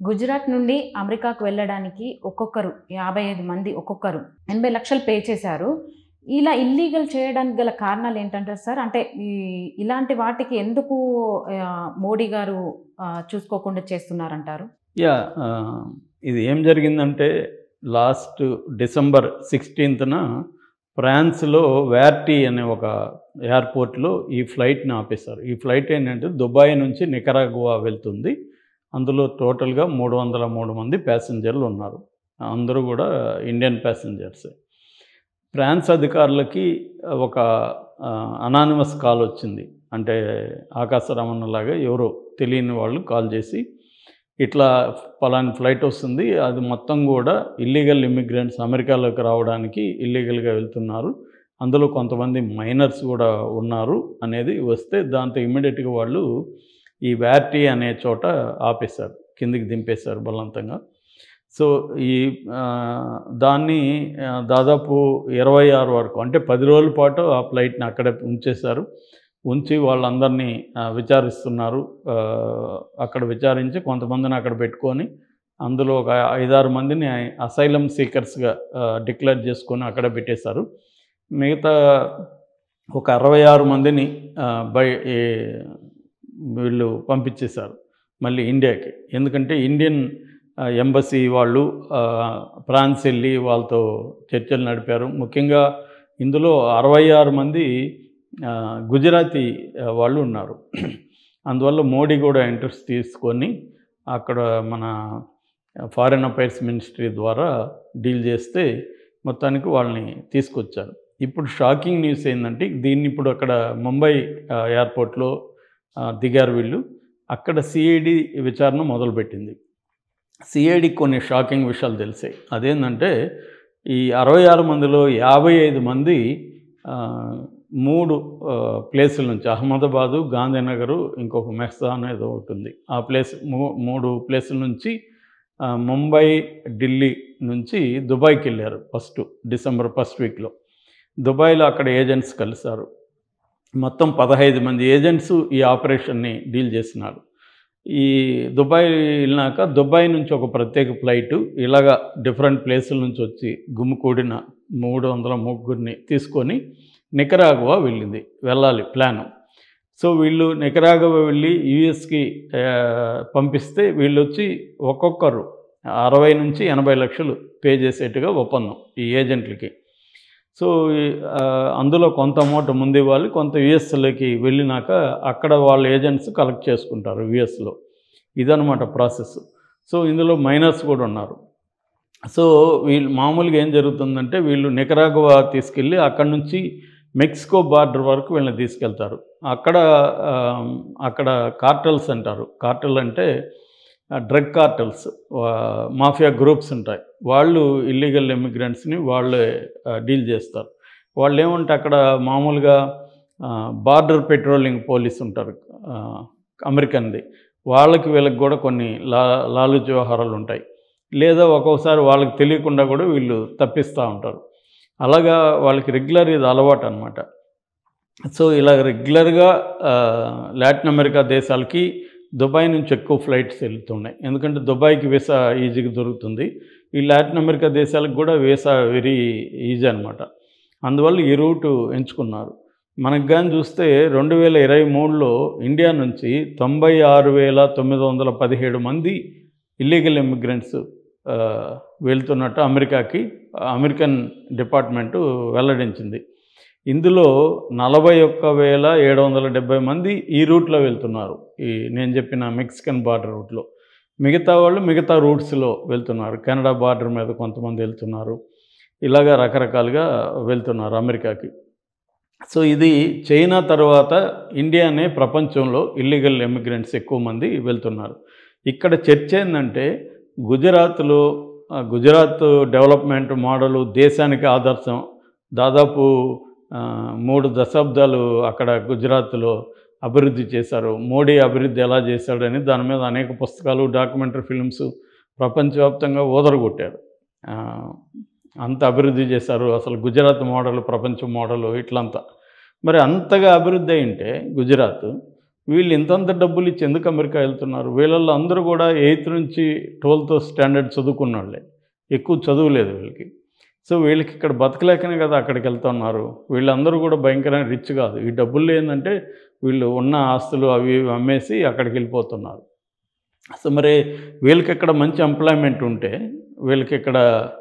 గుజరాత్ నుండి అమెరికాకు వెళ్ళడానికి ఒక్కొక్కరు యాభై ఐదు మంది ఒక్కొక్కరు ఎనభై లక్షలు పే చేశారు ఇలా ఇల్లీగల్ చేయడానికి గల కారణాలు ఏంటంటారు సార్ అంటే ఈ ఇలాంటి వాటికి ఎందుకు ఆ, మోడీ గారు ఆ, చూసుకోకుండా చేస్తున్నారంటారు యా ఆ, ఇది ఏం జరిగిందంటే లాస్ట్ డిసెంబర్ సిక్స్టీన్త్న ఫ్రాన్స్లో వ్యార్టీ అనే ఒక ఎయిర్పోర్ట్లో ఈ ఫ్లైట్ని ఆపేశారు ఈ ఫ్లైట్ ఏంటంటే దుబాయ్ నుంచి నికరాగువా వెళ్తుంది అందులో టోటల్గా మూడు వందల మూడు మంది ప్యాసింజర్లు ఉన్నారు అందరూ కూడా ఇండియన్ ప్యాసింజర్సే ఫ్రాన్స్ అధికారులకి ఒక అనానిమస్ కాల్ వచ్చింది అంటే ఆకాశ రమణలాగా ఎవరో తెలియని వాళ్ళు కాల్ చేసి ఇట్లా పలాని ఫ్లైట్ వస్తుంది అది మొత్తం కూడా ఇల్లీగల్ ఇమ్మిగ్రెంట్స్ అమెరికాలోకి రావడానికి ఇల్లీగల్గా వెళ్తున్నారు అందులో కొంతమంది మైనర్స్ కూడా ఉన్నారు అనేది వస్తే దాంతో ఇమ్మీడియట్గా వాళ్ళు ఈ వ్యాటీ అనే చోట ఆపేశారు కిందికి దింపేశారు బలవంతంగా సో ఈ ఆ, దాన్ని ఆ, దాదాపు ఇరవై ఆరు వరకు అంటే పది రోజుల పాటు ఆ ఫ్లైట్ని అక్కడే ఉంచేశారు ఉంచి వాళ్ళందరినీ ఆ, విచారిస్తున్నారు ఆ, అక్కడ విచారించి కొంతమందిని అక్కడ పెట్టుకొని అందులో ఒక ఐదారు మందిని అసైలం సీకర్స్గా డిక్లేర్ చేసుకొని అక్కడ పెట్టేశారు మిగతా ఒక అరవై ఆరు మందిని ఆ, బై ఈ వీళ్ళు పంపించేశారు మళ్ళీ ఇండియాకి ఎందుకంటే ఇండియన్ ఆ, ఎంబసీ వాళ్ళు ఆ, ఫ్రాన్స్ వెళ్ళి వాళ్ళతో చర్చలు నడిపారు ముఖ్యంగా ఇందులో అరవై ఆరు మంది ఆ, గుజరాతీ ఆ, వాళ్ళు ఉన్నారు అందువల్ల మోడీ కూడా ఇంట్రెస్ట్ తీసుకొని అక్కడ మన ఫారిన్ అఫైర్స్ మినిస్ట్రీ ద్వారా డీల్ చేస్తే మొత్తానికి వాళ్ళని తీసుకొచ్చారు ఇప్పుడు షాకింగ్ న్యూస్ ఏంటంటే దీన్ని ఇప్పుడు అక్కడ ముంబై ఆ, ఎయిర్పోర్ట్లో ఆ, దిగారు వీళ్ళు అక్కడ సిఐడి విచారణ మొదలుపెట్టింది సిఐడి కొన్ని షాకింగ్ విషయాలు తెలిసాయి అదేంటంటే ఈ అరవై ఆరు మందిలో యాభై ఐదు మంది ఆ, మూడు ఆ, ప్లేసుల నుంచి అహ్మదాబాదు గాంధీనగరు ఇంకొక మెహ్సా అనేది ఒకటి ఉంది ఆ ప్లేస్ మూ- మూడు ప్లేసుల నుంచి ఆ, ముంబై ఢిల్లీ నుంచి దుబాయ్కి వెళ్ళారు ఫస్ట్ డిసెంబర్ ఫస్ట్ వీక్లో దుబాయ్లో అక్కడ ఏజెంట్స్ కలిశారు మొత్తం పదహైదు మంది ఏజెంట్స్ ఈ ఆపరేషన్ని డీల్ చేసినారు ఈ దుబాయ్ వెళ్ళినాక దుబాయ్ నుంచి ఒక ప్రత్యేక ఫ్లైటు ఇలాగా డిఫరెంట్ ప్లేసుల నుంచి వచ్చి గుమ్మికూడిన మూడు వందల ముగ్గురిని తీసుకొని నికరాగువా వెళ్ళింది వెళ్ళాలి ప్లాను సో వీళ్ళు నికరాగువా వెళ్ళి యుఎస్కి పంపిస్తే వీళ్ళు వచ్చి ఒక్కొక్కరు అరవై నుంచి ఎనభై లక్షలు పే చేసేట్టుగా ఒప్పందం ఈ ఏజెంట్లకి సో ఈ, ఆ, అందులో కొంత అమౌంట్ ముందు ఇవ్వాలి కొంత యుఎస్లోకి వెళ్ళినాక అక్కడ వాళ్ళ ఏజెంట్స్ కలెక్ట్ చేసుకుంటారు యుఎస్లో ఇదనమాట ప్రాసెస్ సో ఇందులో మైనర్స్ కూడా ఉన్నారు సో వీళ్ళు మామూలుగా ఏం జరుగుతుందంటే వీళ్ళు నికరాగువా తీసుకెళ్ళి అక్కడ నుంచి మెక్సికో బార్డర్ వరకు వీళ్ళని తీసుకెళ్తారు అక్కడ ఆ, అక్కడ కార్టల్స్ అంటారు కార్టల్ అంటే డ్రగ్ కార్టల్స్ మాఫియా గ్రూప్స్ ఉంటాయి వాళ్ళు ఇల్లీగల్ ఇమిగ్రెంట్స్ని వాళ్ళే డీల్ చేస్తారు వాళ్ళు ఏమంటే అక్కడ మామూలుగా బార్డర్ పెట్రోలింగ్ పోలీస్ ఉంటారు ఆ, అమెరికన్ది వాళ్ళకి వీళ్ళకి కూడా కొన్ని లా లాలూచి వ్యవహారాలు ఉంటాయి లేదా ఒక్కొక్కసారి వాళ్ళకి తెలియకుండా కూడా వీళ్ళు తప్పిస్తూ ఉంటారు అలాగా వాళ్ళకి రెగ్యులర్ ఇది అలవాటు అనమాట సో ఇలా రెగ్యులర్గా ఆ, లాటిన్ అమెరికా దేశాలకి దుబాయ్ నుంచి ఎక్కువ ఫ్లైట్స్ వెళ్తున్నాయి ఎందుకంటే దుబాయ్కి వీసా ఈజీగా దొరుకుతుంది ఈ లాటిన్ అమెరికా దేశాలకు కూడా వీసా వెరీ ఈజీ అనమాట అందువల్ల ఈ రూటు ఎంచుకున్నారు మనకు కానీ చూస్తే రెండు వేల ఇరవై మూడులో ఇండియా నుంచి తొంభై ఆరు వేల తొమ్మిది వందల పదిహేడు మంది ఇల్లీగల్ ఇమిగ్రెంట్స్ వెళ్తున్నట్టు అమెరికాకి అమెరికన్ డిపార్ట్మెంటు వెల్లడించింది ఇందులో నలభై ఒక్క వేల ఏడు వందల డెబ్బై మంది ఈ రూట్లో వెళ్తున్నారు ఈ నేను చెప్పిన మెక్సికన్ బార్డర్ రూట్లో మిగతా వాళ్ళు మిగతా రూట్స్లో వెళ్తున్నారు కెనడా బార్డర్ మీద కొంతమంది వెళ్తున్నారు ఇలాగా రకరకాలుగా వెళ్తున్నారు అమెరికాకి సో ఇది చైనా తర్వాత ఇండియానే ప్రపంచంలో ఇల్లీగల్ ఎమిగ్రెంట్స్ ఎక్కువ మంది వెళ్తున్నారు ఇక్కడ చర్చ ఏంటంటే గుజరాత్లో ఆ, గుజరాత్ డెవలప్మెంట్ మోడలు దేశానికి ఆదర్శం దాదాపు ఆ, మూడు దశాబ్దాలు అక్కడ గుజరాత్లో అభివృద్ధి చేశారు మోడీ అభివృద్ధి ఎలా చేశాడని దాని మీద అనేక పుస్తకాలు డాక్యుమెంటరీ ఫిల్మ్స్ ప్రపంచవ్యాప్తంగా ఓదరగొట్టారు ఆ, అంత అభివృద్ధి చేశారు అసలు గుజరాత్ మోడల్ ప్రపంచ మోడల్ ఇట్లంతా మరి అంతగా అభివృద్ధి అయింటే గుజరాత్ వీళ్ళు ఇంతంత డబ్బులు ఇచ్చి ఎందుకు అమెరికా వెళ్తున్నారు వీళ్ళల్లో అందరూ కూడా ఎయిత్ నుంచి ట్వెల్త్ స్టాండర్డ్ చదువుకున్న వాళ్ళే ఎక్కువ చదువులేదు వీళ్ళకి సో వీళ్ళకి ఇక్కడ బతకలేకనే కదా అక్కడికి వెళ్తున్నారు వీళ్ళందరూ కూడా భయంకరంగా రిచ్ కాదు ఈ డబ్బులు ఏంటంటే వీళ్ళు ఉన్న ఆస్తులు అవి ఇవి అమ్మేసి అక్కడికి వెళ్ళిపోతున్నారు సో మరి వీళ్ళకి ఇక్కడ మంచి ఎంప్లాయ్మెంట్ ఉంటే వీళ్ళకి ఇక్కడ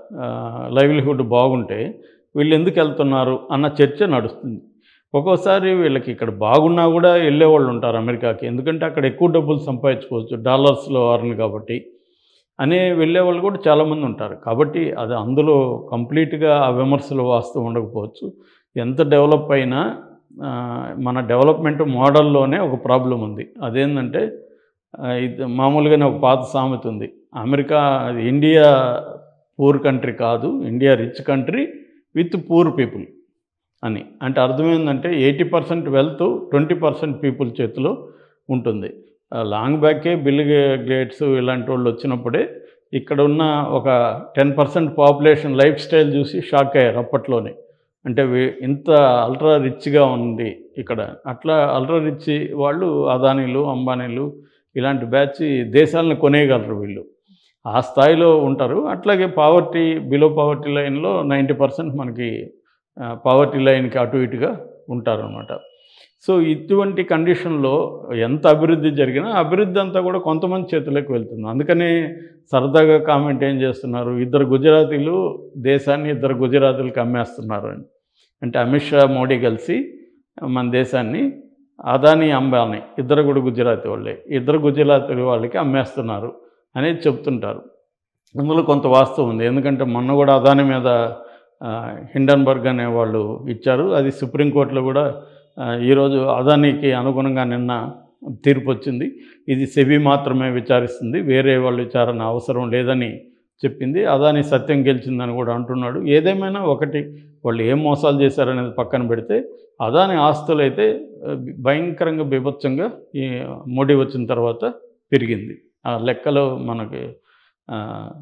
లైవ్లీహుడ్ బాగుంటే వీళ్ళు ఎందుకు వెళ్తున్నారు అన్న చర్చ నడుస్తుంది ఒక్కోసారి వీళ్ళకి ఇక్కడ బాగున్నా కూడా వెళ్ళేవాళ్ళు ఉంటారు అమెరికాకి ఎందుకంటే అక్కడ ఎక్కువ డబ్బులు సంపాదించుకోవచ్చు డాలర్స్లో అర్న్ కాబట్టి అనే వెళ్ళేవాళ్ళు కూడా చాలామంది ఉంటారు కాబట్టి అది అందులో కంప్లీట్గా ఆ విమర్శలు వాస్తవం ఉండకపోవచ్చు ఎంత డెవలప్ అయినా ఆ, మన డెవలప్మెంట్ మోడల్లోనే ఒక ప్రాబ్లం ఉంది అదేంటంటే ఆ, ఇది మామూలుగానే ఒక పాత సామెత ఉంది అమెరికా అది ఇండియా పూర్ కంట్రీ కాదు India rich country with poor people అని అంటే అర్థం ఏంటంటే eighty percent wealth twenty percent people చేతిలో ఉంటుంది ఆ, లాంగ్ బ్యాకే బిల్ గ్రేట్స్ ఇలాంటి వాళ్ళు వచ్చినప్పుడే ఇక్కడ ఉన్న ఒక ten percent population life style చూసి షాక్ అయ్యారు అప్పట్లోనే అంటే వీ- ఇంత అల్ట్రా రిచ్గా ఉంది ఇక్కడ అట్లా అల్ట్రా రిచ్ వాళ్ళు అదానీలు అంబానీలు ఇలాంటి బ్యాచ్ దేశాలను కొనేయగలరు వీళ్ళు ఆ స్థాయిలో ఉంటారు అట్లాగే పావర్టీ బిలో పావర్టీ లైన్లో నైంటీ పర్సెంట్ మనకి పావర్టీ లైన్కి అటు ఇటుగా ఉంటారనమాట సో ఇటువంటి కండిషన్లో ఎంత అభివృద్ధి జరిగినా అభివృద్ధి అంతా కూడా కొంతమంది చేతులకు వెళ్తుంది అందుకనే సరదాగా కామెంట్ ఏం చేస్తున్నారు ఇద్దరు గుజరాతీలు దేశాన్ని ఇద్దరు గుజరాతీలకు అమ్మేస్తున్నారు అని అంటే అమిత్ షా మోడీ కలిసి మన దేశాన్ని అదాని అంబానీ ఇద్దరు కూడా గుజరాతీ వాళ్ళే ఇద్దరు గుజరాతీ వాళ్ళకి అమ్మేస్తున్నారు అనేది చెప్తుంటారు అందులో కొంత వాస్తవం ఉంది ఎందుకంటే మొన్న కూడా అదాని మీద ఆ, హిండన్బర్గ్ అనే వాళ్ళు ఇచ్చారు అది సుప్రీంకోర్టులో కూడా ఆ, ఈరోజు అదానికి అనుగుణంగా నిన్న తీర్పు వచ్చింది ఇది సెబీ మాత్రమే విచారిస్తుంది వేరే వాళ్ళు విచారణ అవసరం లేదని చెప్పింది అదాని సత్యం గెలిచిందని కూడా అంటున్నాడు ఏదేమైనా ఒకటి వాళ్ళు ఏం మోసాలు చేశారనేది పక్కన పెడితే అదాని ఆస్తులు అయితే ఆ, భయంకరంగా బీభత్సంగా ఈ మోడీ వచ్చిన తర్వాత పెరిగింది ఆ లెక్కలు మనకి ఆ,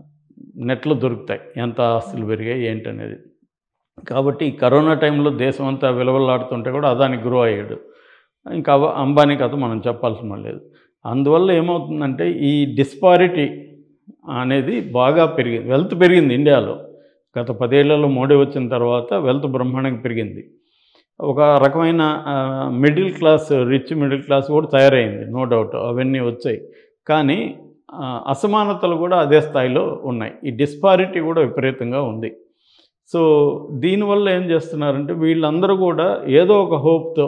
నెట్లో దొరుకుతాయి ఎంత ఆస్తులు పెరిగాయి ఏంటనేది కాబట్టి ఈ కరోనా టైంలో దేశం అంతా విలువలాడుతుంటే కూడా అదానికి గ్రో అయ్యాడు ఇంకా అవ- అంబానీ కథ మనం చెప్పాల్సిన లేదు అందువల్ల ఏమవుతుందంటే ఈ డిస్పారిటీ అనేది బాగా పెరిగింది వెల్త్ పెరిగింది ఇండియాలో గత పదేళ్లలో మోడీ వచ్చిన తర్వాత వెల్త్ బ్రహ్మాండంగా పెరిగింది ఒక రకమైన middle class rich middle class కూడా తయారైంది నో డౌట్ అవన్నీ వచ్చాయి కానీ ఆ, అసమానతలు కూడా అదే స్థాయిలో ఉన్నాయి ఈ డిస్పారిటీ కూడా విపరీతంగా ఉంది సో దీనివల్ల ఏం చేస్తున్నారంటే వీళ్ళందరూ కూడా ఏదో ఒక హోప్తో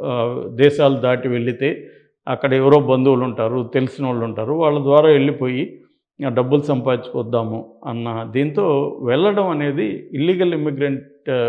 దేశాలు దాటి వెళితే అక్కడ ఎవరో బంధువులు ఉంటారు తెలిసిన వాళ్ళు ఉంటారు వాళ్ళ ద్వారా వెళ్ళిపోయి ఆ డబ్బులు సంపాదించుకొద్దాము అన్న దీంతో వెళ్ళడం అనేది ఇల్లీగల్ ఇమిగ్రెంట్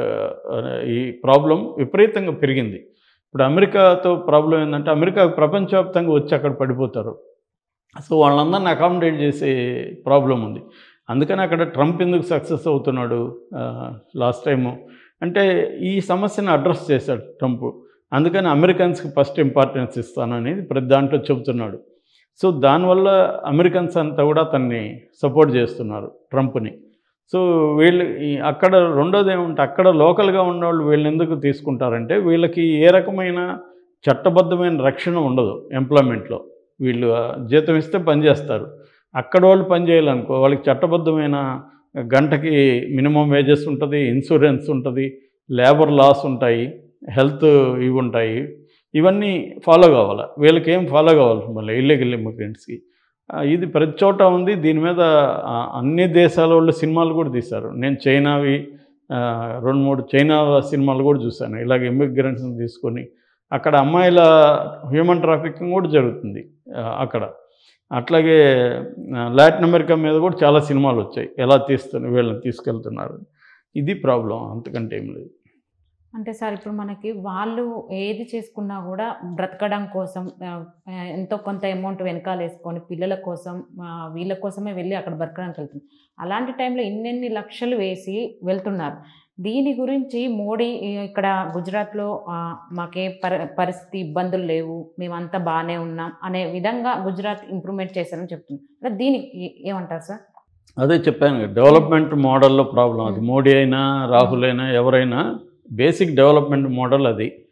ఈ ప్రాబ్లం విపరీతంగా పెరిగింది ఇప్పుడు అమెరికాతో ప్రాబ్లం ఏంటంటే అమెరికా ప్రపంచవ్యాప్తంగా వచ్చి అక్కడ పడిపోతారు సో వాళ్ళందరిని అకామిడేట్ చేసే ప్రాబ్లం ఉంది అందుకని అక్కడ ట్రంప్ ఎందుకు సక్సెస్ అవుతున్నాడు లాస్ట్ టైము అంటే ఈ సమస్యను అడ్రస్ చేశాడు ట్రంప్ అందుకని అమెరికన్స్కి ఫస్ట్ ఇంపార్టెన్స్ ఇస్తాను అనేది ప్రతి దాంట్లో చెబుతున్నాడు సో దానివల్ల అమెరికన్స్ అంతా కూడా అతన్ని సపోర్ట్ చేస్తున్నారు ట్రంప్ని సో వీళ్ళు ఈ అక్కడ రెండోది ఏమంటే అక్కడ లోకల్గా ఉన్నవాళ్ళు వీళ్ళని ఎందుకు తీసుకుంటారంటే వీళ్ళకి ఏ రకమైన చట్టబద్ధమైన రక్షణ ఉండదు ఎంప్లాయ్మెంట్లో వీళ్ళు ఆ, జీతం ఇస్తే పని చేస్తారు అక్కడ వాళ్ళు పని చేయాలనుకో వాళ్ళకి చట్టబద్ధమైన గంటకి మినిమం వేజెస్ ఉంటుంది ఇన్సూరెన్స్ ఉంటుంది లేబర్ లాస్ ఉంటాయి హెల్త్ ఇవి ఉంటాయి ఇవన్నీ ఫాలో కావాలి వీళ్ళకి ఏం ఫాలో కావాలి మళ్ళీ ఇల్లీగల్ ఇమిగ్రెంట్స్కి ఇది ప్రతి చోట ఉంది దీని మీద ఆ, అన్ని దేశాల వాళ్ళు సినిమాలు కూడా తీశారు నేను చైనావి ఆ, రెండు మూడు చైనా సినిమాలు కూడా చూశాను ఇలాగ ఇమిగ్రెంట్స్ని తీసుకొని అక్కడ అమ్మాయిల హ్యూమన్ ట్రాఫికింగ్ కూడా జరుగుతుంది ఆ, అక్కడ అట్లాగే ఆ, లాటిన్ అమెరికా మీద కూడా చాలా సినిమాలు వచ్చాయి ఎలా తీస్తున్నారు వీళ్ళని తీసుకెళ్తున్నారు ఇది ప్రాబ్లం అంతకంటే ఏం లేదు అంటే సార్ ఇప్పుడు మనకి వాళ్ళు ఏది చేసుకున్నా కూడా బ్రతకడం కోసం ఆ, ఆ, ఎంతో కొంత అమౌంట్ వెనకాల వేసుకొని పిల్లల కోసం ఆ, వీళ్ళ కోసమే వెళ్ళి అక్కడ బ్రతకడానికి వెళ్తున్నారు అలాంటి టైంలో ఇన్నెన్ని లక్షలు వేసి వెళ్తున్నారు దీని గురించి మోడీ ఈ, ఇక్కడ గుజరాత్లో ఆ, మాకే పరి పరిస్థితి ఇబ్బందులు లేవు మేమంతా బాగానే ఉన్నాం అనే విధంగా గుజరాత్ ఇంప్రూవ్మెంట్ చేశారని చెప్తున్నారు అంటే దీనికి ఏమంటారు సార్ అదే చెప్పాను కదా, డెవలప్మెంట్ మోడల్లో ప్రాబ్లం అది మోడీ అయినా రాహుల్ అయినా ఎవరైనా బేసిక్ డెవలప్మెంట్ మోడల్ అది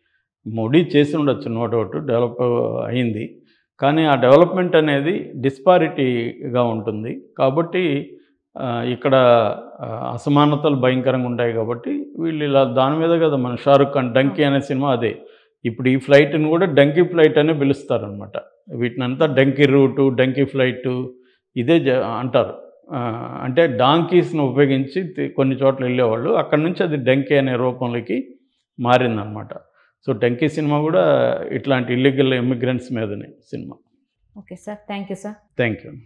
మోడీ చేసి ఉండొచ్చు నో డౌట్ డెవలప్ అయింది కానీ ఆ డెవలప్మెంట్ అనేది డిస్పారిటీగా ఉంటుంది కాబట్టి ఆ, ఇక్కడ ఆ, అసమానతలు భయంకరంగా ఉంటాయి కాబట్టి వీళ్ళు ఇలా దాని మీద కదా మన షారుఖ్ ఖాన్ డంకీ అనే సినిమా అదే ఇప్పుడు ఈ ఫ్లైట్ని కూడా డంకీ ఫ్లైట్ అనే పిలుస్తారనమాట వీటినంతా డంకీ రూటు డంకీ ఫ్లైట్ ఇదే జ- అంటారు ఆ, అంటే డాంకీస్ను ఉపయోగించి తి- కొన్ని చోట్ల వెళ్ళేవాళ్ళు అక్కడ నుంచి అది డంకీ అనే రూపంలోకి మారిందనమాట సో డంకీ సినిమా కూడా ఇట్లాంటి ఇల్లీగల్ ఇమిగ్రెంట్స్ మీదనే cinema okay sir thank you sir thank you